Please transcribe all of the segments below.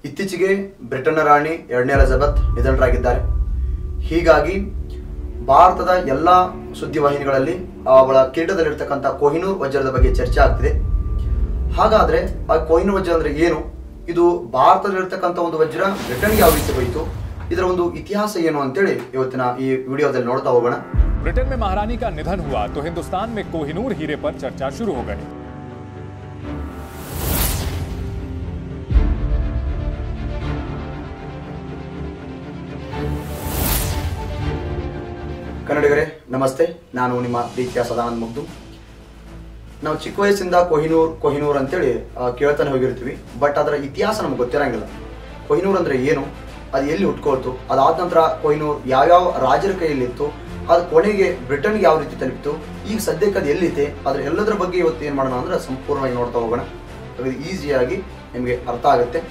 ಇತ್ತೀಚೆಗೆ ಬ್ರಿಟನ್ನ ರಾಣಿ ಎರಡನೇ ಎಲಿಜಬೆತ್ ನಿಧನರಾಗಿದ್ದಾರೆ ಹೀಗಾಗಿ ಭಾರತದ ಎಲ್ಲ ಸುದ್ದಿವಾಹಿನಿಗಳಲ್ಲಿ ಅವಳ ಕಿರೀಟದಲ್ಲಿರ್ತಕ್ಕಂಥ ಕೊಹಿನೂರ್ ವಜ್ರದ ಬಗ್ಗೆ ಚರ್ಚೆ ಆಗ್ತಿದೆ ಹಾಗಾದ್ರೆ ಆ ಕೊಹಿನೂರ್ ವಜ್ರ ಅಂದ್ರೆ ಏನು ಇದು ಭಾರತದಲ್ಲಿರ್ತಕ್ಕಂಥ ಒಂದು ವಜ್ರ ಬ್ರಿಟನ್ಗೆ ಯಾವ ರೀತಿ ಹೋಯಿತು ಇದರ ಒಂದು ಇತಿಹಾಸ ಏನು ಅಂತೇಳಿ ಇವತ್ತಿನ ಈ ವಿಡಿಯೋದಲ್ಲಿ ನೋಡ್ತಾ ಹೋಗೋಣ ब्रिटेन में महारानी का निधन हुआ तो हिंदुस्तान में कोहिनूर हीरे पर चर्चा शुरू हो गई ಕನ್ನಡಿಗರೇ ನಮಸ್ತೆ ನಾನು ನಿಮ್ಮ ಪ್ರೀತಿಯ ಸದಾನಂದ ಮುಗ್ದು ನಾವು ಚಿಕ್ಕ ವಯಸ್ಸಿಂದ ಕೊಹಿನೂರ್ ಕೊಹಿನೂರ್ ಅಂತೇಳಿ ಆ, ಕೇಳ್ತಾನೆ ಹೋಗಿರ್ತೀವಿ ಬಟ್ ಅದರ ಇತಿಹಾಸ ನಮ್ಗೆ ಗೊತ್ತಿರಂಗಿಲ್ಲ ಕೊಹಿನೂರ್ ಅಂದ್ರೆ ಏನು ಅದು ಎಲ್ಲಿ ಹುಟ್ಕೊಳ್ತು ಅದಾದ ನಂತರ ಕೊಹಿನೂರ್ ಯಾವ್ಯಾವ ರಾಜರ ಕೈಯಲ್ಲಿತ್ತು ಅದು ಕೊನೆಗೆ ಬ್ರಿಟನ್ಗೆ ಯಾವ ರೀತಿ ತಲುಪಿತು ಈಗ ಸದ್ಯಕ್ಕೆ ಅದು ಎಲ್ಲಿದೆ ಅದ್ರ ಎಲ್ಲದರ ಬಗ್ಗೆ ಇವತ್ತು ಏನು ಮಾಡೋಣ ಅಂದ್ರೆ ಸಂಪೂರ್ಣವಾಗಿ ನೋಡ್ತಾ ಹೋಗೋಣ ಅದು ಈಸಿಯಾಗಿ ನಿಮಗೆ ಅರ್ಥ ಆಗುತ್ತೆ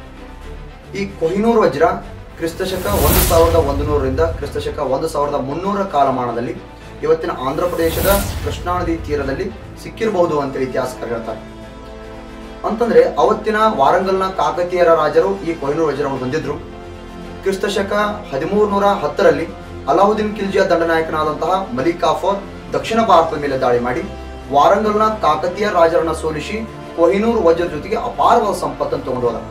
ಈ ಕೊಹಿನೂರ್ ವಜ್ರ ಕ್ರಿಸ್ತಶಕ ಒಂದು ಸಾವಿರದ ಒಂದು ನೂರರಿಂದ ಕ್ರಿಸ್ತಶಕ ಒಂದು ಸಾವಿರದ ಮುನ್ನೂರ ಕಾಲಮಾನದಲ್ಲಿ ಇವತ್ತಿನ ಆಂಧ್ರ ಪ್ರದೇಶದ ಕೃಷ್ಣಾ ನದಿ ತೀರದಲ್ಲಿ ಸಿಕ್ಕಿರಬಹುದು ಅಂತೇಳಿ ಇತಿಹಾಸಕಾರ ಹೇಳ್ತಾರೆ ಅಂತಂದ್ರೆ ಅವತ್ತಿನ ವಾರಂಗಲ್ನ ಕಾಕತೀಯರ ರಾಜರು ಈ ಕೊಹಿನೂರ್ ವಜ್ರವನ್ನು ಹೊಂದಿದ್ರು ಕ್ರಿಸ್ತಶಕ ಹದಿಮೂರು ನೂರ ಹತ್ತರಲ್ಲಿ ಅಲಾವುದ್ದೀನ್ ಖಿಲ್ಜಿಯ ದಂಡನಾಯಕನಾದಂತಹ ಮಲಿಕ್ ಕಾಫರ್ ದಕ್ಷಿಣ ಭಾರತದ ಮೇಲೆ ದಾಳಿ ಮಾಡಿ ವಾರಂಗಲ್ನ ಕಾಕತೀಯ ರಾಜರನ್ನ ಸೋಲಿಸಿ ಕೊಹಿನೂರ್ ವಜ್ರದ ಜೊತೆಗೆ ಅಪಾರವಾದ ಸಂಪತ್ತನ್ನು ತಗೊಂಡು ಹೋದ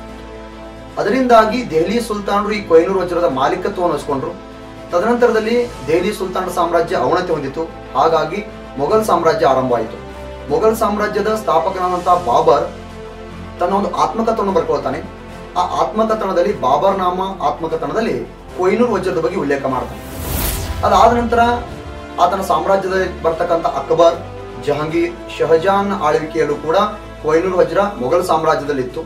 ಅದರಿಂದಾಗಿ ದೆಹಲಿ ಸುಲ್ತಾನರು ಈ ಕೊಹಿನೂರ್ ವಜ್ರದ ಮಾಲೀಕತ್ವವನ್ನು ವಹಿಸಿಕೊಂಡ್ರು ತದನಂತರದಲ್ಲಿ ದೆಹಲಿ ಸುಲ್ತಾನರ ಸಾಮ್ರಾಜ್ಯ ಅವನತಿ ಹೊಂದಿತು ಹಾಗಾಗಿ ಮೊಘಲ್ ಸಾಮ್ರಾಜ್ಯ ಆರಂಭವಾಯಿತು ಮೊಘಲ್ ಸಾಮ್ರಾಜ್ಯದ ಸ್ಥಾಪಕನಾದಂತಹ ಬಾಬರ್ ತನ್ನ ಒಂದು ಆತ್ಮಕಥನವನ್ನು ಬರ್ಕೊಳ್ತಾನೆ ಆ ಆತ್ಮಕಥನದಲ್ಲಿ ಬಾಬರ್ ನಾಮ ಆತ್ಮಕಥನದಲ್ಲಿ ಕೊಹಿನೂರ್ ವಜ್ರದ ಬಗ್ಗೆ ಉಲ್ಲೇಖ ಮಾಡ್ತಾನೆ ಅದಾದ ನಂತರ ಆತನ ಸಾಮ್ರಾಜ್ಯದಲ್ಲಿ ಬರ್ತಕ್ಕಂಥ ಅಕ್ಬರ್ ಜಹಾಂಗೀರ್ ಶಹಜಾನ್ ಆಳ್ವಿಕೆಯಲ್ಲೂ ಕೂಡ ಕೊಹಿನೂರ್ ವಜ್ರ ಮೊಘಲ್ ಸಾಮ್ರಾಜ್ಯದಲ್ಲಿತ್ತು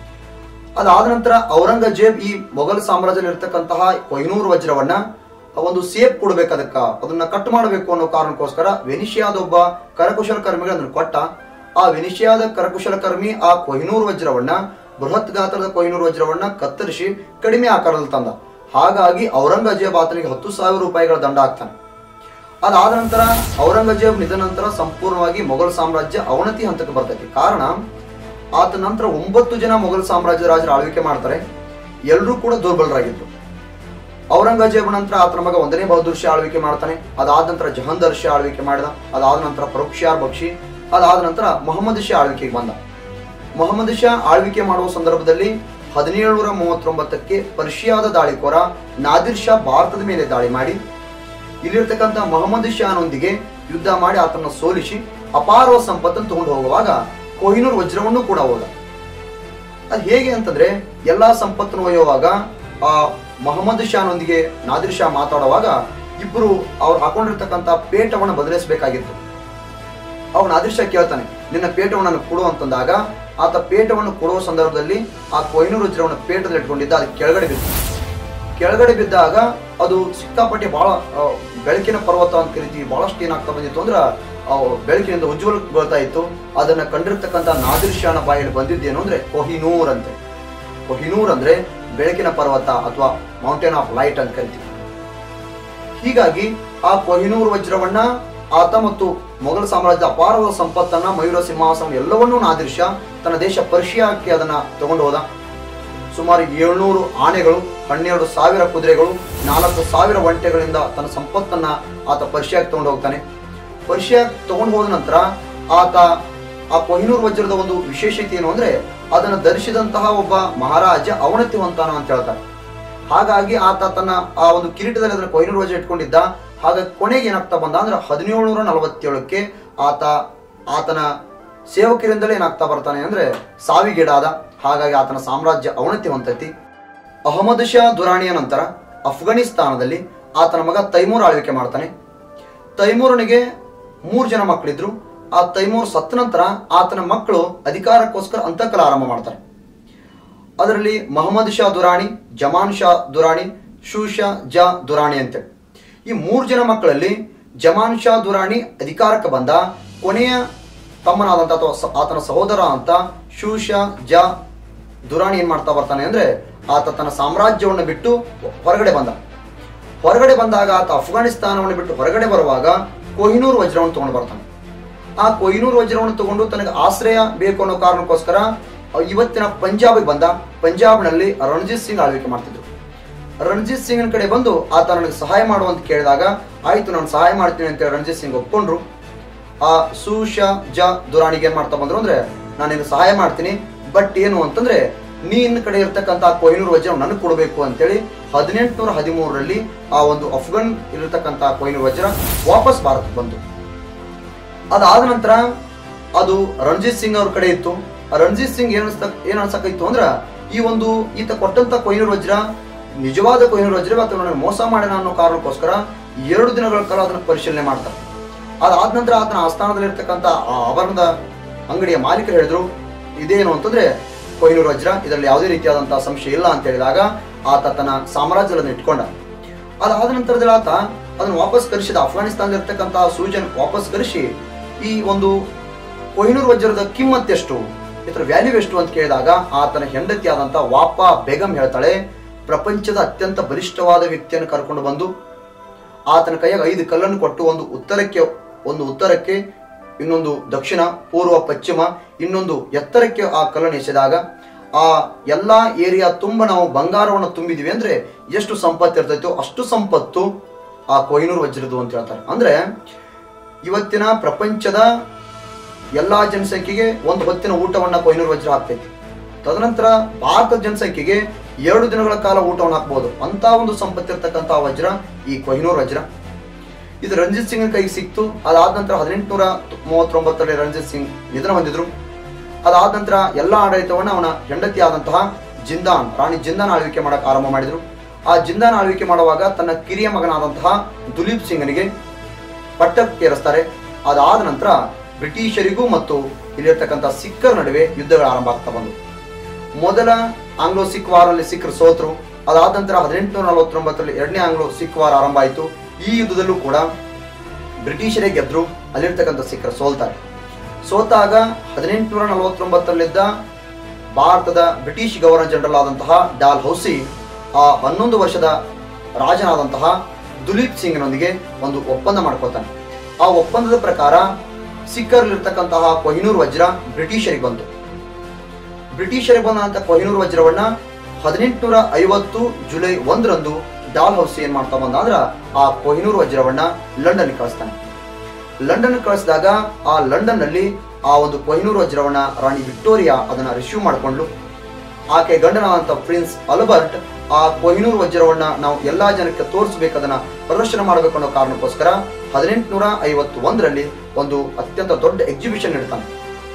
ಅದಾದ ನಂತರ ಔರಂಗಜೇಬ್ ಈ ಮೊಘಲ್ ಸಾಮ್ರಾಜ್ಯದಲ್ಲಿ ಇರ್ತಕ್ಕಂತಹ ಕೊಹಿನೂರ್ ವಜ್ರವನ್ನ ಒಂದು ಸೇಫ್ ಕೊಡ್ಬೇಕು ಅದಕ್ಕ ಅದನ್ನ ಕಟ್ ಮಾಡಬೇಕು ಅನ್ನೋ ಕಾರಣಕ್ಕೋಸ್ಕರ ವೆನಿಷಿಯಾದ ಒಬ್ಬ ಕರಕುಶಲಕರ್ಮಿಗೆ ಅದನ್ನ ಕೊಟ್ಟ ಆ ವೆನಿಷಿಯಾದ ಕರಕುಶಲಕರ್ಮಿ ಆ ಕೊಹಿನೂರ್ ವಜ್ರವನ್ನ ಬೃಹತ್ ಗಾತ್ರದ ಕೊಹಿನೂರ್ ವಜ್ರವನ್ನ ಕತ್ತರಿಸಿ ಕಡಿಮೆ ಆಕಾರದಲ್ಲಿ ತಂದ ಹಾಗಾಗಿ ಔರಂಗಜೇಬ್ ಆತನಿಗೆ ಹತ್ತು ಸಾವಿರ ರೂಪಾಯಿಗಳ ದಂಡ ಹಾಕ್ತಾನೆ ಅದಾದ ನಂತರ ಔರಂಗಜೇಬ್ ನಿಧನ ನಂತರ ಸಂಪೂರ್ಣವಾಗಿ ಮೊಘಲ್ ಸಾಮ್ರಾಜ್ಯ ಅವನತಿ ಹಂತಕ್ಕೆ ಬರ್ತೈತಿ ಕಾರಣ ಆತ ನಂತರ ಒಂಬತ್ತು ಜನ ಮೊಘಲ್ ಸಾಮ್ರಾಜ್ಯದ ರಾಜರು ಆಳ್ವಿಕೆ ಮಾಡ್ತಾರೆ ಎಲ್ಲರೂ ಕೂಡ ದುರ್ಬಲರಾಗಿದ್ರು ಔರಂಗಜೇಬ್ ನಂತರ ಆತನ ಮಗ ಒಂದನೇ ಬಹದ್ದೂರ್ ಶಾ ಆಳ್ವಿಕೆ ಮಾಡ್ತಾನೆ ಅದಾದ ನಂತರ ಜಹಂದರ್ ಶಾ ಆಳ್ವಿಕೆ ಮಾಡಿದ ಅದಾದ ನಂತರ ಫರೂಕ್ ಶಾ ಬಕ್ಷಿ ಅದಾದ ನಂತರ ಮೊಹಮ್ಮದ್ ಶಾ ಆಳ್ವಿಕೆಗೆ ಬಂದ ಮೊಹಮ್ಮದ್ ಶಾ ಆಳ್ವಿಕೆ ಮಾಡುವ ಸಂದರ್ಭದಲ್ಲಿ ಹದಿನೇಳುನೂರ ಮೂವತ್ತೊಂಬತ್ತಕ್ಕೆ ಪರ್ಷಿಯಾದ ದಾಳಿಕೋರ ನಾದಿರ್ ಶಾ ಭಾರತದ ಮೇಲೆ ದಾಳಿ ಮಾಡಿ ಇಲ್ಲಿರ್ತಕ್ಕಂಥ ಮೊಹಮ್ಮದ್ ಶಾನೊಂದಿಗೆ ಯುದ್ಧ ಮಾಡಿ ಆತನ ಸೋಲಿಸಿ ಅಪಾರ ಸಂಪತ್ತನ್ನು ತಗೊಂಡು ಹೋಗುವಾಗ ಕೊಹಿನೂರ್ ವಜ್ರವನ್ನು ಕೂಡ ಹೋದ ಅದು ಹೇಗೆ ಅಂತಂದ್ರೆ ಎಲ್ಲಾ ಸಂಪತ್ತನ್ನು ಒಯ್ಯುವಾಗ ಆ ಮೊಹಮ್ಮದ್ ಶಾನೊಂದಿಗೆ ನಾದಿರ್ ಶಾ ಮಾತಾಡುವಾಗ ಇಬ್ಬರು ಅವ್ರು ಹಾಕೊಂಡಿರ್ತಕ್ಕಂಥ ಪೇಟವನ್ನು ಬದಲಿಸಬೇಕಾಗಿತ್ತು ಅವ್ನು ನಾದಿರ್ ಶಾ ಕೇಳ್ತಾನೆ ನಿನ್ನ ಪೇಟವನ್ನು ನನಗೆ ಕೊಡು ಅಂತಂದಾಗ ಆತ ಪೇಟವನ್ನು ಕೊಡುವ ಸಂದರ್ಭದಲ್ಲಿ ಆ ಕೊಹಿನೂರ್ ವಜ್ರವನ್ನು ಪೇಟದಲ್ಲಿ ಇಟ್ಕೊಂಡಿದ್ದ ಅದು ಕೆಳಗಡೆ ಬಿತ್ತು ಕೆಳಗಡೆ ಬಿದ್ದಾಗ ಅದು ಸಿಕ್ಕಾಪಟ್ಟೆ ಬಹಳ ಆ, ಬೆಳಕಿನ ಪರ್ವತ ಅಂತ ಕರಿತೀವಿ ಬಹಳಷ್ಟು ಏನಾಗ್ತಾ ಬಂದಿತ್ತು ಅಂದ್ರೆ ಆ, ಬೆಳಕಿನಿಂದ ಉಜ್ವಲಗೊಳ್ತಾ ಇತ್ತು ಅದನ್ನ ಕಂಡಿರ್ತಕ್ಕಂಥ ನಾದಿರ್ ಶಾನ ಬಾಯಲ್ಲಿ ಬಂದಿದ್ದೇನು ಅಂದ್ರೆ ಕೊಹಿನೂರ್ ಅಂತೆ ಕೊಹಿನೂರ್ ಅಂದ್ರೆ ಬೆಳಕಿನ ಪರ್ವತ ಅಥವಾ ಮೌಂಟೇನ್ ಆಫ್ ಲೈಟ್ ಅಂತ ಕರಿತೀವಿ ಹೀಗಾಗಿ ಆ ಕೊಹಿನೂರ್ ವಜ್ರವನ್ನ ಆತ ಮತ್ತು ಮೊಘಲ್ ಸಾಮ್ರಾಜ್ಯದ ಅಪಾರವಾದ ಸಂಪತ್ತನ್ನ ಮಯೂರ ಸಿಂಹಾಸನ ಎಲ್ಲವನ್ನೂ ನಾದಿರ್ ಶಾ ತನ್ನ ದೇಶ ಪರ್ಷಿಯಾಕ್ಕೆ ಅದನ್ನ ತಗೊಂಡು ಹೋದ ಸುಮಾರು ಏಳ್ನೂರು ಆನೆಗಳು ಹನ್ನೆರಡು ಸಾವಿರ ಕುದುರೆಗಳು ನಾಲ್ಕು ಸಾವಿರ ಒಂಟೆಗಳಿಂದ ತನ್ನ ಸಂಪತ್ತನ್ನ ಆತ ಪರ್ಷಿಯಾಕ್ಕೆ ತಗೊಂಡು ಹೋಗ್ತಾನೆ ಪರ್ಷಿಯಾಕ್ ತಗೊಂಡು ಹೋದ ನಂತರ ಆತ ಆ ಕೊಹಿನೂರ್ ವಜ್ರದ ಒಂದು ವಿಶೇಷತೆ ಏನು ಅಂದ್ರೆ ಅದನ್ನು ಧರಿಸಿದಂತಹ ಒಬ್ಬ ಮಹಾರಾಜ ಅವನತಿ ಹೊಂತಾನ ಅಂತ ಹೇಳ್ತಾರೆ ಹಾಗಾಗಿ ಆತ ತನ್ನ ಆ ಒಂದು ಕಿರೀಟದಲ್ಲಿ ಅದನ್ನ ಕೊಹಿನೂರ್ ವಜ್ರ ಇಟ್ಕೊಂಡಿದ್ದ ಹಾಗಾಗಿ ಕೊನೆಗೆ ಏನಾಗ್ತಾ ಬಂದ ಅಂದ್ರೆ ಹದಿನೇಳುನೂರ ನಲವತ್ತೇಳಕ್ಕೆ ಆತ ಆತನ ಸೇವಕರಿಂದಲೇ ಏನಾಗ್ತಾ ಬರ್ತಾನೆ ಅಂದ್ರೆ ಸಾವಿಗೀಡಾದ ಹಾಗಾಗಿ ಆತನ ಸಾಮ್ರಾಜ್ಯ ಅವನತಿ ಹೊಂತೈತಿ ಅಹಮದ್ ಶಾ ದುರಾಣಿಯ ನಂತರ ಅಫ್ಘಾನಿಸ್ತಾನದಲ್ಲಿ ಆತನ ಮಗ ತೈಮೂರ್ ಆಳ್ವಿಕೆ ಮಾಡ್ತಾನೆ ತೈಮೂರನಿಗೆ ಮೂರು ಜನ ಮಕ್ಕಳಿದ್ರು ಆ ತೈಮೂರ್ ಸತ್ತ ನಂತರ ಆತನ ಮಕ್ಕಳು ಅಧಿಕಾರಕ್ಕೋಸ್ಕರ ಅಂತಕಲ ಆರಂಭ ಮಾಡ್ತಾರೆ ಅದರಲ್ಲಿ ಮೊಹಮ್ಮದ್ ಶಾ ದುರಾಣಿ ಜಮಾನ್ ಶಾ ದುರಾಣಿ ಶೂ ಶಾ ಜಾ ದುರಾಣಿ ಅಂತೇಳಿ ಈ ಮೂರು ಜನ ಮಕ್ಕಳಲ್ಲಿ ಜಮಾನ್ ಶಾ ದುರಾಣಿ ಅಧಿಕಾರಕ್ಕೆ ಬಂದ ಕೊನೆಯ ತಮ್ಮನಾದಂತ ಅಥವಾ ಸ- ಆತನ ಸಹೋದರ ಅಂತ ಶೂ ಶಾ ಜಾ ದುರಾಣಿ ಏನ್ ಮಾಡ್ತಾ ಬರ್ತಾನೆ ಅಂದ್ರೆ ಆತ ತನ್ನ ಸಾಮ್ರಾಜ್ಯವನ್ನು ಬಿಟ್ಟು ಹೊರಗಡೆ ಬಂದ ಹೊರಗಡೆ ಬಂದಾಗ ಆತ ಅಫ್ಘಾನಿಸ್ತಾನವನ್ನು ಬಿಟ್ಟು ಹೊರಗಡೆ ಬರುವಾಗ ಕೊಹಿನೂರ್ ವಜ್ರವನ್ನು ತಗೊಂಡು ಬರ್ತಾನೆ ಆ ಕೊಹಿನೂರ್ ವಜ್ರವನ್ನು ತಗೊಂಡು ತನಗೆ ಆಶ್ರಯ ಬೇಕು ಅನ್ನೋ ಕಾರಣಕ್ಕೋಸ್ಕರ ಅವ್ ಇವತ್ತಿನ ಪಂಜಾಬ್ಗೆ ಬಂದ ಪಂಜಾಬ್ನಲ್ಲಿ ರಣಜಿತ್ ಸಿಂಗ್ ಆಳ್ವಿಕೆ ಮಾಡ್ತಿದ್ರು ರಣಜಿತ್ ಸಿಂಗ್ನ ಕಡೆ ಬಂದು ಆತ ನನಗೆ ಸಹಾಯ ಮಾಡುವಂತ ಕೇಳಿದಾಗ ಆಯ್ತು ನಾನು ಸಹಾಯ ಮಾಡ್ತೀನಿ ಅಂತ ಹೇಳಿ ರಣಜಿತ್ ಸಿಂಗ್ ಒಪ್ಕೊಂಡ್ರು ಆ ಸುಶ ಜ ದುರಾಣಿಗೆ ಏನ್ ಮಾಡ್ತಾ ಬಂದ್ರು ಅಂದ್ರೆ ನಾನು ನಿನಗೆ ಸಹಾಯ ಮಾಡ್ತೀನಿ ಬಟ್ ಏನು ಅಂತಂದ್ರೆ ನೀನ್ ಕಡೆ ಇರ್ತಕ್ಕಂಥ ಕೊಹಿನೂರ್ ವಜ್ರ ನನಗೆ ಕೊಡಬೇಕು ಅಂತೇಳಿ ಹದಿನೆಂಟುನೂರ ಹದಿಮೂರರಲ್ಲಿ ಆ ಒಂದು ಅಫ್ಘಾನ್ ಇರತಕ್ಕಂಥ ಕೊಹಿನೂರ್ ವಜ್ರ ವಾಪಸ್ ಭಾರತಕ್ಕೆ ಬಂತು ಅದಾದ ನಂತರ ಅದು ರಣಜಿತ್ ಸಿಂಗ್ ಅವ್ರ ಕಡೆ ಇತ್ತು ಆ ರಣಜಿತ್ ಸಿಂಗ್ ಏನ್ ಅನ್ಸ್ತ ಏನ್ ಅನ್ಸಕ್ಕಿತ್ತು ಅಂದ್ರ ಈ ಒಂದು ಈತ ಕೊಟ್ಟಂತ ಕೊಹಿನೂರ್ ವಜ್ರ ನಿಜವಾದ ಕೊಹಿನೂರ್ ವಜ್ರ ಅಥವಾ ನನಗೆ ಮೋಸ ಮಾಡ್ಯಾನ ಅನ್ನೋ ಕಾರಣಕ್ಕೋಸ್ಕರ ಎರಡು ದಿನಗಳ ಕಾಲ ಅದನ್ನ ಪರಿಶೀಲನೆ ಮಾಡ್ತಾರೆ ಅದಾದ ನಂತರ ಆತನ ಆಸ್ಥಾನದಲ್ಲಿರ್ತಕ್ಕಂಥ ಆ ಆಭರಣದ ಅಂಗಡಿಯ ಮಾಲೀಕರು ಹೇಳಿದ್ರು ಇದೇನು ಅಂತಂದ್ರೆ ಕೊಹಿನೂರ್ ವಜ್ರ ಇದರಲ್ಲಿ ಯಾವುದೇ ರೀತಿಯಾದಂತಹ ಸಂಶಯ ಇಲ್ಲ ಅಂತ ಹೇಳಿದಾಗ ಆತ ತನ್ನ ಸಾಮ್ರಾಜ್ಯಗಳನ್ನು ಇಟ್ಕೊಂಡ ಅದಾದ ನಂತರದಲ್ಲಿ ಆತ ಅದನ್ನು ವಾಪಸ್ ಕರೆಸಿದ ಅಫ್ಘಾನಿಸ್ತಾನದಲ್ಲಿರ್ತಕ್ಕಂತಹ ಸೂಜನ್ ವಾಪಸ್ ಕರೆಸಿ ಈ ಒಂದು ಕೊಹಿನೂರ್ ವಜ್ರದ ಕಿಮ್ಮತ್ ಎಷ್ಟು ಇದರ ವ್ಯಾಲ್ಯೂ ಎಷ್ಟು ಅಂತ ಕೇಳಿದಾಗ ಆತನ ಹೆಂಡತಿಯಾದಂತ ವಾಪಾ ಬೇಗಂ ಹೇಳ್ತಾಳೆ ಪ್ರಪಂಚದ ಅತ್ಯಂತ ಬಲಿಷ್ಠವಾದ ವ್ಯಕ್ತಿಯನ್ನು ಕರ್ಕೊಂಡು ಬಂದು ಆತನ ಕೈಯಾಗ ಐದು ಕಲ್ಲನ್ನು ಕೊಟ್ಟು ಒಂದು ಉತ್ತರಕ್ಕೆ ಒಂದು ಉತ್ತರಕ್ಕೆ ಇನ್ನೊಂದು ದಕ್ಷಿಣ ಪೂರ್ವ ಪಶ್ಚಿಮ ಇನ್ನೊಂದು ಎತ್ತರಕ್ಕೆ ಆ ಕಲ್ಲನ್ನು ಎಸೆದಾಗ ಆ ಎಲ್ಲಾ ಏರಿಯಾ ತುಂಬ ನಾವು ಬಂಗಾರವನ್ನು ತುಂಬಿದೀವಿ ಅಂದ್ರೆ ಎಷ್ಟು ಸಂಪತ್ತು ಇರ್ತೈತೋ ಅಷ್ಟು ಸಂಪತ್ತು ಆ ಕೊಹಿನೂರ್ ವಜ್ರದ್ದು ಅಂತ ಹೇಳ್ತಾರೆ ಅಂದ್ರೆ ಇವತ್ತಿನ ಪ್ರಪಂಚದ ಎಲ್ಲಾ ಜನಸಂಖ್ಯೆಗೆ ಒಂದು ಹೊತ್ತಿನ ಊಟವನ್ನ ಕೊಹಿನೂರ್ ವಜ್ರ ಹಾಕ್ತೈತಿ ತದನಂತರ ಭಾರತದ ಜನಸಂಖ್ಯೆಗೆ ಎರಡು ದಿನಗಳ ಕಾಲ ಊಟವನ್ನು ಹಾಕ್ಬೋದು ಅಂತ ಒಂದು ಸಂಪತ್ತಿರ್ತಕ್ಕಂಥ ವಜ್ರ ಈ ಕೊಹಿನೂರ್ ವಜ್ರ ಇದು ರಂಜಿತ್ ಸಿಂಗ್ ಕೈಗೆ ಸಿಕ್ತು ಅದಾದ ನಂತರ ಹದಿನೆಂಟುನೂರ ಮೂವತ್ತೊಂಬತ್ತರಲ್ಲಿ ರಂಜಿತ್ ಸಿಂಗ್ ನಿಧನ ಹೊಂದಿದ್ರು ಅದಾದ ನಂತರ ಎಲ್ಲ ಆಡಳಿತವನ್ನ ಅವನ ಹೆಂಡತಿ ಆದಂತಹ ಜಿಂದಾನ್ ರಾಣಿ ಜಿಂದಾನ್ ಆಳ್ವಿಕೆ ಮಾಡಕ್ ಆರಂಭ ಮಾಡಿದ್ರು ಆ ಜಿಂದಾನ್ ಆಳ್ವಿಕೆ ಮಾಡುವಾಗ ತನ್ನ ಕಿರಿಯ ಮಗನಾದಂತಹ ದುಲೀಪ್ ಸಿಂಗನಿಗೆ ಪಟ್ಟಕ್ಕೇರಿಸ್ತಾರೆ ಅದಾದ ನಂತರ ಬ್ರಿಟಿಷರಿಗೂ ಮತ್ತು ಇಲ್ಲಿರ್ತಕ್ಕಂಥ ಸಿಖ್ಖರ ನಡುವೆ ಯುದ್ಧಗಳು ಆರಂಭ ಆಗ್ತಾ ಬಂದು ಮೊದಲ ಆಂಗ್ಲೋ ಸಿಖ್ ವಾರಲ್ಲಿ ಸಿಖ್ರು ಸೋತರು ಅದಾದ ನಂತರ ಹದಿನೆಂಟುನೂರ ನಲವತ್ತೊಂಬತ್ತರಲ್ಲಿ ಎರಡನೇ ಆಂಗ್ಲೋ ಸಿಖ್ ವಾರ ಆರಂಭ ಆಯಿತು ಈ ಯುದ್ಧದಲ್ಲೂ ಕೂಡ ಬ್ರಿಟಿಷರೇ ಗೆದ್ರು ಅಲ್ಲಿರ್ತಕ್ಕಂಥ ಸಿಖ್ರು ಸೋಲ್ತಾರೆ ಸೋತಾಗ ಹದಿನೆಂಟುನೂರ ನಲವತ್ತೊಂಬತ್ತರಲ್ಲಿದ್ದ ಭಾರತದ ಬ್ರಿಟಿಷ್ ಗವರ್ನರ್ ಜನರಲ್ ಆದಂತಹ ಡಾಲ್ ಹೌಸಿ ಆ ಹನ್ನೊಂದು ವರ್ಷದ ರಾಜನಾದಂತಹ ದುಲೀಪ್ ಸಿಂಗ್ನೊಂದಿಗೆ ಒಂದು ಒಪ್ಪಂದ ಮಾಡ್ಕೋತಾನೆ ಆ ಒಪ್ಪಂದದ ಪ್ರಕಾರ ಸಿಕ್ಕರ್ಲಿರ್ತಕ್ಕಂತಹ ಕೊಹಿನೂರ್ ವಜ್ರ ಬ್ರಿಟಿಷರಿಗೆ ಬಂತು ಬ್ರಿಟಿಷರಿಗೆ ಬಂದಂತ ಕೊಹಿನೂರ್ ವಜ್ರವನ್ನ ಹದಿನೆಂಟುನೂರ ಐವತ್ತು ಜುಲೈ ಒಂದರಂದು ಡಾಲ್ ಹೌಸ್ ಏನ್ ಮಾಡ್ತಾ ಬಂದ ಅಂದ್ರ ಆ ಕೊಹಿನೂರ್ ವಜ್ರವನ್ನ ಲಂಡನ್ ಕಳಿಸ್ತಾನೆ ಲಂಡನ್ ಕಳಿಸಿದಾಗ ಆ ಲಂಡನ್ ನಲ್ಲಿ ಆ ಒಂದು ಕೊಹಿನೂರ್ ವಜ್ರವನ್ನ ರಾಣಿ ವಿಕ್ಟೋರಿಯಾ ಅದನ್ನ ರಿಸೀವ್ ಮಾಡಿಕೊಂಡ್ಲು ಆಕೆ ಗಂಡನಾದಂತ ಪ್ರಿನ್ಸ್ ಅಲ್ಬರ್ಟ್ ಆ ಕೊಹಿನೂರ್ ವಜ್ರವನ್ನ ನಾವು ಎಲ್ಲಾ ಜನಕ್ಕೆ ತೋರಿಸ್ಬೇಕು ಅದನ್ನ ಪ್ರದರ್ಶನ ಮಾಡಬೇಕು ಅನ್ನೋ ಕಾರಣಕ್ಕೋಸ್ಕರ ಹದಿನೆಂಟುನೂರ ಐವತ್ತು ಒಂದರಲ್ಲಿ ಒಂದು ಅತ್ಯಂತ ದೊಡ್ಡ ಎಕ್ಸಿಬಿಷನ್ ಇಡ್ತಾನೆ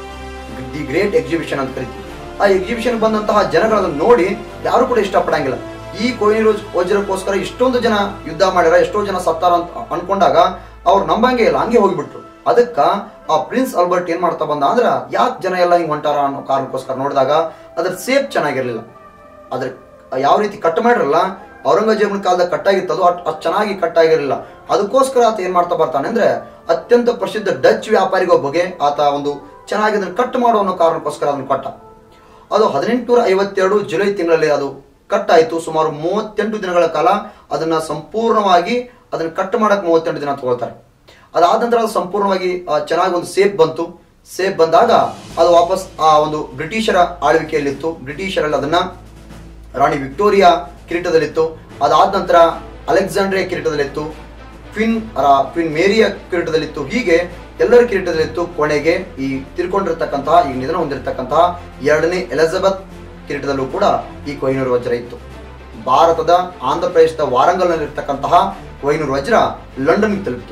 ದಿ ಗ್ರೇಟ್ ಎಕ್ಸಿಬಿಷನ್ ಅಂತ ಕರಿತೀವಿ ಆ ಎಕ್ಸಿಬಿಷನ್ ಬಂದಂತಹ ಜನಗಳನ್ನ ನೋಡಿ ಯಾರು ಕೂಡ ಇಷ್ಟಪಡಂಗಿಲ್ಲ ಈ ಕೊಹಿನೂರ್ ವಜ್ರಕ್ಕೋಸ್ಕರ ಇಷ್ಟೊಂದು ಜನ ಯುದ್ಧ ಮಾಡ್ಯಾರ ಎಷ್ಟೋ ಜನ ಸತ್ತಾರ ಅಂತ ಅನ್ಕೊಂಡಾಗ ಅವ್ರು ನಂಬಂಗೆ ಇಲ್ಲ ಹಂಗೆ ಹೋಗ್ಬಿಟ್ರು ಅದಕ್ಕ ಆ ಪ್ರಿನ್ಸ್ ಅಲ್ಬರ್ಟ್ ಏನ್ ಮಾಡ್ತಾ ಬಂದ ಅಂದ್ರ ಯಾಕೆ ಜನ ಎಲ್ಲ ಹಿಂಗ್ ಹೊಂಟಾರ ಅನ್ನೋ ಕಾರಣಕ್ಕೋಸ್ಕರ ನೋಡಿದಾಗ ಅದ್ರ ಸೇಪ್ ಚೆನ್ನಾಗಿರ್ಲಿಲ್ಲ ಅದ್ರ ಯಾವ ರೀತಿ ಕಟ್ ಮಾಡಿರಲ್ಲ ಔರಂಗಜೇಬನ ಕಾಲದಾಗ ಕಟ್ಟಾಗಿತ್ತು ಅದು ಅಟ್- ಅಷ್ಟ್ ಚೆನ್ನಾಗಿ ಕಟ್ಟಾಗಿರಲಿಲ್ಲ ಅದಕ್ಕೋಸ್ಕರ ಆತ ಏನ್ ಮಾಡ್ತಾ ಬರ್ತಾನೆ ಅಂದ್ರೆ ಅತ್ಯಂತ ಪ್ರಸಿದ್ಧ ಡಚ್ ವ್ಯಾಪಾರಿಗೊಬ್ಬಗೆ ಆತ ಒಂದು ಚೆನ್ನಾಗಿ ಅದನ್ನ ಕಟ್ ಮಾಡೋ ಅನ್ನೋ ಕಾರಣಕ್ಕೋಸ್ಕರ ಅದನ್ನ ಕೊಟ್ಟ ಅದು ಹದಿನೆಂಟುನೂರ ಐವತ್ತೆರಡು ಜುಲೈ ತಿಂಗಳಲ್ಲಿ ಅದು ಕಟ್ ಆಯಿತು ಸುಮಾರು ಮೂವತ್ತೆಂಟು ದಿನಗಳ ಕಾಲ ಅದನ್ನ ಸಂಪೂರ್ಣವಾಗಿ ಅದನ್ನ ಕಟ್ ಮಾಡಕ್ ಮೂವತ್ತೆಂಟು ದಿನ ತಗೊಳ್ತಾರೆ ಅದಾದ ನಂತರ ಅದು ಸಂಪೂರ್ಣವಾಗಿ ಆ, ಚೆನ್ನಾಗಿ ಒಂದು ಸೇಫ್ ಬಂತು ಸೇಫ್ ಬಂದಾಗ ಅದು ವಾಪಸ್ ಆ ಒಂದು ಬ್ರಿಟಿಷರ ಆಳ್ವಿಕೆಯಲ್ಲಿತ್ತು ಬ್ರಿಟಿಷರಲ್ಲಿ ಅದನ್ನ ರಾಣಿ ವಿಕ್ಟೋರಿಯಾ ಕಿರೀಟದಲ್ಲಿತ್ತು ಅದಾದ ನಂತರ ಅಲೆಕ್ಸಾಂಡ್ರಿಯಾ ಕಿರೀಟದಲ್ಲಿತ್ತು ಕ್ವಿನ್ ರಾ- ಕ್ವಿನ್ ಮೇರಿಯ ಕಿರೀಟದಲ್ಲಿತ್ತು ಹೀಗೆ ಎಲ್ಲರ ಕಿರೀಟದಲ್ಲಿತ್ತು ಕೊನೆಗೆ ಈ ತಿರ್ಕೊಂಡಿರ್ತಕ್ಕಂತಹ ಈ ನಿಧನ ಹೊಂದಿರತಕ್ಕಂತಹ ಎರಡನೇ ಎಲಿಜಬೆತ್ ಕಿರೀಟದಲ್ಲೂ ಕೂಡ ಈ ಕೊಹಿನೂರ್ ವಜ್ರ ಇತ್ತು ಭಾರತದ ಆಂಧ್ರ ಪ್ರದೇಶದ ವಾರಂಗಲ್ನಲ್ಲಿರ್ತಕ್ಕಂತಹ ಕೊಹಿನೂರ್ ವಜ್ರ ಲಂಡನ್ಗೆ ತಲುಪಿತು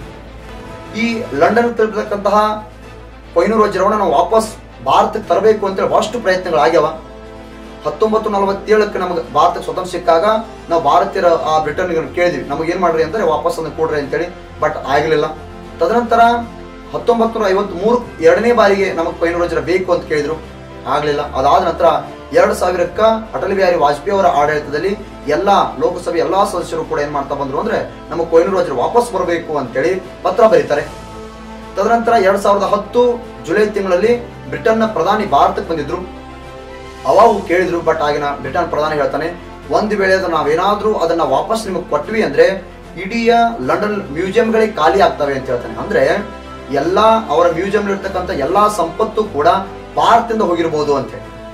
ಈ ಲಂಡನ್ ತಲುಪಿರ್ತಕ್ಕಂತಹ ಕೊಹಿನೂರ್ ವಜ್ರವನ್ನು ನಾವು ವಾಪಸ್ ಭಾರತಕ್ಕೆ ತರಬೇಕು ಅಂತೇಳಿ ಬಹಳಷ್ಟು ಪ್ರಯತ್ನಗಳಾಗ್ಯಾವ ಹತ್ತೊಂಬತ್ತು ನಲವತ್ತೇಳಕ್ಕೆ ನಮಗೆ ಭಾರತಕ್ಕೆ ಸ್ವತಂತ್ರ ಸಿಕ್ಕಾಗ ನಾವು ಭಾರತೀಯರ ಆ ಬ್ರಿಟನ್ ಕೇಳಿದ್ವಿ ನಮಗೆ ಏನ್ ಮಾಡ್ರಿ ಅಂದ್ರೆ ವಾಪಸ್ ಅದನ್ನ ಕೊಡ್ರಿ ಅಂತೇಳಿ ಬಟ್ ಆಗಲಿಲ್ಲ ತದನಂತರ ಹತ್ತೊಂಬತ್ತು ನೂರ ಐವತ್ತ್ ಮೂರು ಎರಡನೇ ಬಾರಿಗೆ ನಮಗೆ ಕೊಹಿನೂರ್ ವಜ್ರ ಬೇಕು ಅಂತ ಕೇಳಿದ್ರು ಆಗ್ಲಿಲ್ಲ ಅದಾದ ನಂತರ ಎರಡು ಸಾವಿರಕ್ಕ ಅಟಲ್ ಬಿಹಾರಿ ವಾಜಪೇಯಿ ಅವರ ಆಡಳಿತದಲ್ಲಿ ಎಲ್ಲಾ ಲೋಕಸಭೆ ಎಲ್ಲಾ ಸದಸ್ಯರು ಕೂಡ ಏನ್ ಮಾಡ್ತಾ ಬಂದ್ರು ಅಂದ್ರೆ ನಮಗೆ ಕೊಹಿನೂರ್ ವಜ್ರ ವಾಪಸ್ ಬರಬೇಕು ಅಂತೇಳಿ ಪತ್ರ ಬರೀತಾರೆ ತದನಂತರ ಎರಡ್ ಸಾವಿರದ ಹತ್ತು ಜುಲೈ ತಿಂಗಳಲ್ಲಿ ಬ್ರಿಟನ್ನ ಪ್ರಧಾನಿ ಭಾರತಕ್ಕೆ ಬಂದಿದ್ರು ಅವಾಗ ಕೇಳಿದ್ರು ಬಟ್ ಆಗಿನ ಬ್ರಿಟನ್ ಪ್ರಧಾನಿ ಹೇಳ್ತಾನೆ ಒಂದು ವೇಳೆ ಅದು ನಾವೇನಾದ್ರೂ ಅದನ್ನ ವಾಪಸ್ ನಿಮಗೆ ಕೊಟ್ವಿ ಅಂದ್ರೆ ಇಡೀ ಲಂಡನ್ ಮ್ಯೂಸಿಯಂಗಳೇ ಖಾಲಿ ಆಗ್ತವೆ ಅಂತ ಹೇಳ್ತಾನೆ ಅಂದ್ರೆ ಎಲ್ಲಾ ಅವರ ಮ್ಯೂಸಿಯಂ ಇರ್ತಕ್ಕಂಥ ಎಲ್ಲಾ ಸಂಪತ್ತು ಕೂಡ ಭಾರತದಿಂದ ಹೋಗಿರ್ಬೋದು ಅಂತ ಹೇಳಿ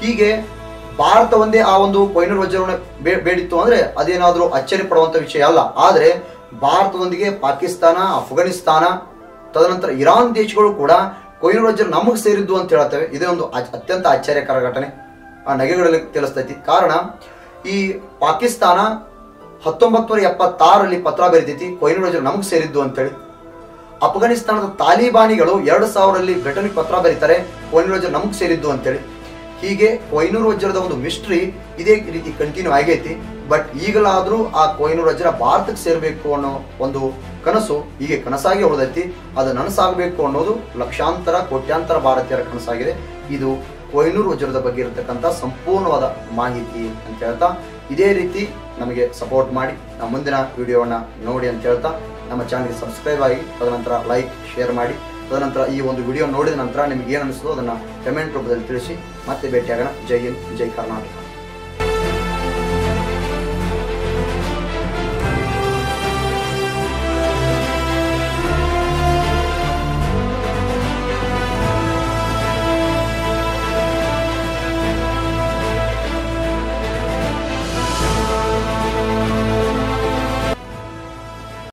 ಹೀಗೆ ಭಾರತ ಒಂದೇ ಆ ಒಂದು ಕೊಹಿನೂರ್ ವಜ್ರವನ್ನು ಬೇ- ಬೇಡಿತ್ತು ಅಂದ್ರೆ ಅದೇನಾದ್ರೂ ಅಚ್ಚರಿ ಪಡುವಂತ ವಿಷಯ ಅಲ್ಲ ಆದ್ರೆ ಭಾರತದೊಂದಿಗೆ ಪಾಕಿಸ್ತಾನ ಅಫ್ಘಾನಿಸ್ತಾನ ತದನಂತರ ಇರಾನ್ ದೇಶಗಳು ಕೂಡ ಕೊಹಿನೂರ್ ವಜ್ರ ನಮಗೆ ಸೇರಿದ್ದು ಅಂತ ಹೇಳ್ತೇವೆ ಇದೇ ಒಂದು ಅಚ್- ಅತ್ಯಂತ ಆಶ್ಚರ್ಯಕರ ಘಟನೆ ಆ ನಗೆಗಳಲ್ಲಿ ತಿಳಿಸ್ತೈತಿ ಕಾರಣ ಈ ಪಾಕಿಸ್ತಾನ ಹತ್ತೊಂಬತ್ತು ನೂರ ಎಪ್ಪತ್ತಾರರಲ್ಲಿ ಪತ್ರ ಬರೆದೈತಿ ಕೊಹಿನೂರ್ ವಜ್ರ ನಮಗೆ ಸೇರಿದ್ದು ಅಂತೇಳಿ ಅಫ್ಘಾನಿಸ್ತಾನದ ತಾಲಿಬಾನಿಗಳು ಎರಡು ಸಾವಿರದಲ್ಲಿ ಬ್ರಿಟನ್ಗೆ ಪತ್ರ ಬರೀತಾರೆ ಕೊಹಿನೂರ್ ವಜ್ರ ನಮಗೆ ಸೇರಿದ್ದು ಅಂತೇಳಿ ಹೀಗೆ ಕೊಹಿನೂರ್ ವಜ್ರದ ಒಂದು ಮಿಸ್ಟ್ರಿ ಇದೇ ರೀತಿ ಕಂಟಿನ್ಯೂ ಆಗೈತಿ ಬಟ್ ಈಗಲಾದ್ರೂ ಆ ಕೊಹಿನೂರ್ ವಜ್ರ ಭಾರತಕ್ಕೆ ಸೇರಬೇಕು ಅನ್ನೋ ಒಂದು ಕನಸು ಹೀಗೆ ಕನಸಾಗಿ ಉಳಿದೈತಿ ಅದು ನನಸಾಗಬೇಕು ಅನ್ನೋದು ಲಕ್ಷಾಂತರ ಕೋಟ್ಯಾಂತರ ಭಾರತೀಯರ ಕನಸಾಗಿದೆ ಇದು ಕೊಹಿನೂರ್ ವಜ್ರದ ಬಗ್ಗೆ ಇರತಕ್ಕಂಥ ಸಂಪೂರ್ಣವಾದ ಮಾಹಿತಿ ಅಂತ ಹೇಳ್ತಾ ಇದೇ ರೀತಿ ನಮಗೆ ಸಪೋರ್ಟ್ ಮಾಡಿ ನಮ್ಮ ಮುಂದಿನ ವಿಡಿಯೋವನ್ನ ನೋಡಿ ಅಂತ ಹೇಳ್ತಾ ನಮ್ಮ ಚಾನಲ್ಗೆ ಸಬ್ಸ್ಕ್ರೈಬ್ ಆಗಿ ತದನಂತರ ಲೈಕ್ ಶೇರ್ ಮಾಡಿ ತದನಂತರ ಈ ಒಂದು ವಿಡಿಯೋ ನೋಡಿದ ನಂತರ ನಿಮ್ಗೆ ಏನು ಅನಿಸ್ತೋ ಅದನ್ನ ಕಮೆಂಟ್ ರೂಪದಲ್ಲಿ ತಿಳಿಸಿ ಮತ್ತೆ ಭೇಟಿಯಾಗೋಣ ಜೈ ಹಿಂದ್ ಜೈ ಕರ್ನಾಟಕ